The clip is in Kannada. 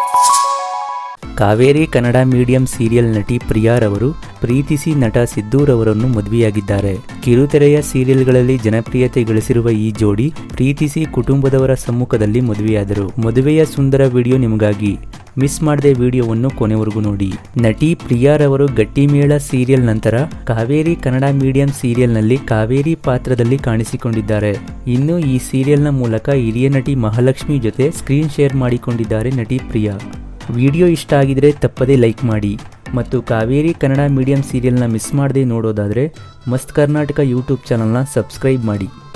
ಕಾವೇರಿ ಕನ್ನಡ ಮೀಡಿಯಂ ಸೀರಿಯಲ್ ನಟಿ ಪ್ರಿಯಾರವರು ಪ್ರೀತಿಸಿ ನಟ ಸಿದ್ದೂರವರನ್ನು ಮದುವೆಯಾಗಿದ್ದಾರೆ ಕಿರುತೆರೆಯ ಸೀರಿಯಲ್ಗಳಲ್ಲಿ ಜನಪ್ರಿಯತೆ ಗಳಿಸಿರುವ ಈ ಜೋಡಿ ಪ್ರೀತಿಸಿ ಕುಟುಂಬದವರ ಸಮ್ಮುಖದಲ್ಲಿ ಮದುವೆಯಾದರು ಮದುವೆಯ ಸುಂದರ ವಿಡಿಯೋ ನಿಮಗಾಗಿ ಮಿಸ್ ಮಾಡದೆ ವಿಡಿಯೋವನ್ನು ಕೊನೆವರೆಗೂ ನೋಡಿ ನಟಿ ಪ್ರಿಯಾರವರು ಗಟ್ಟಿಮೇಳ ಸೀರಿಯಲ್ ನಂತರ ಕಾವೇರಿ ಕನ್ನಡ ಮೀಡಿಯಂ ಸೀರಿಯಲ್ನಲ್ಲಿ ಕಾವೇರಿ ಪಾತ್ರದಲ್ಲಿ ಕಾಣಿಸಿಕೊಂಡಿದ್ದಾರೆ ಇನ್ನು ಈ ಸೀರಿಯಲ್ನ ಮೂಲಕ ಹಿರಿಯ ನಟಿ ಮಹಾಲಕ್ಷ್ಮಿ ಜೊತೆ ಸ್ಕ್ರೀನ್ ಶೇರ್ ಮಾಡಿಕೊಂಡಿದ್ದಾರೆ ನಟಿ ಪ್ರಿಯಾ ವಿಡಿಯೋ ಇಷ್ಟ ಆಗಿದ್ರೆ ತಪ್ಪದೇ ಲೈಕ್ ಮಾಡಿ ಮತ್ತು ಕಾವೇರಿ ಕನ್ನಡ ಮೀಡಿಯಂ ಸೀರಿಯಲ್ನ ಮಿಸ್ ಮಾಡದೆ ನೋಡೋದಾದರೆ ಮಸ್ತ್ ಕರ್ನಾಟಕ ಯೂಟ್ಯೂಬ್ ಚಾನಲ್ನ ಸಬ್ಸ್ಕ್ರೈಬ್ ಮಾಡಿ